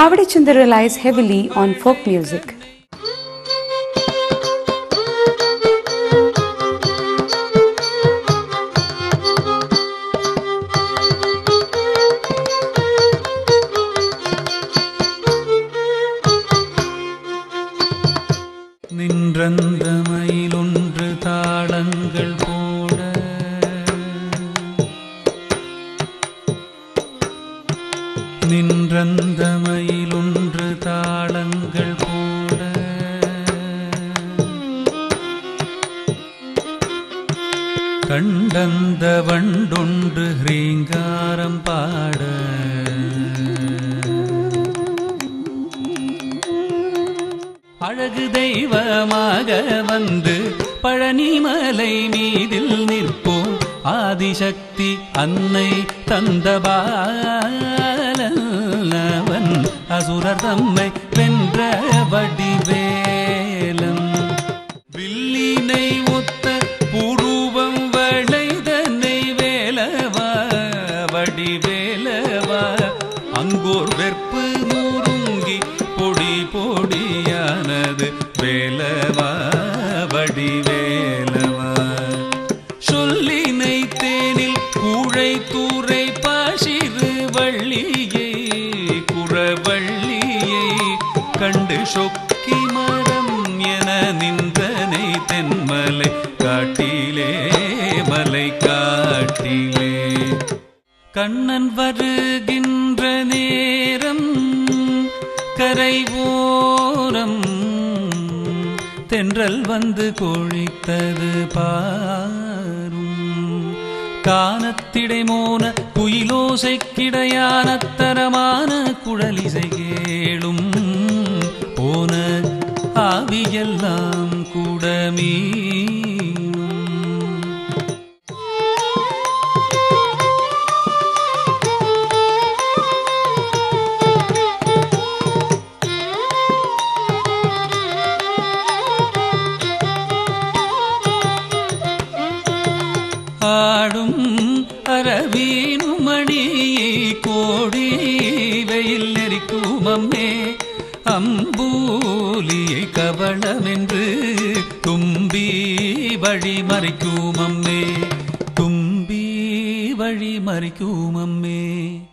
Kavadi Chandra relies heavily on folk music. நின்றந்த மயிலொன்று தாளங்கள் போட நின்றந்த மயிலொன்று தாளங்கள் போட கண்டந்த வண்டொன்று ஹ்ரீங்காரம் பாட அழகு தெய்வமாக வந்து பழனிமலை மீதில் நிற்போம் ஆதிசக்தி அன்னை தந்தபாலவன் அசுரர் தம்மை வென்ற வடிவேலன் வில்லினை ஒத்த புருவம் வளைதனை வேலவா வடிவேலவா அங்கோர் வெற்பு முருங்கி பொடி பொடியானது வேலவா வடிவேலவா சொல்லினை தேனில் கூழை தூரை பாசிறு வள்ளியை குறவள்ளியை கண்டு சொக்கி மரம் என நின்றனை தென்மலை காட்டிலே மலை காட்டிலே கண்ணன் வருகின்ற நேரம் கரை ஓரம் தென்றல் வந்து கொழித்தது பாரும் கானத்திடை மோன குயிலோசைக்கிடையான தரமான குழலிசை கேளும் போன ஆவியெல்லாம் கூட மீனும் ஆடும் அரவீனும் மணியை கோடி வெயில் நெறிக்கும் அம்மே அம்பூலியை கவளமென்று தும்பி வழி மறைக்கும் அம்மே தும்பி வழி மறைக்கும் அம்மே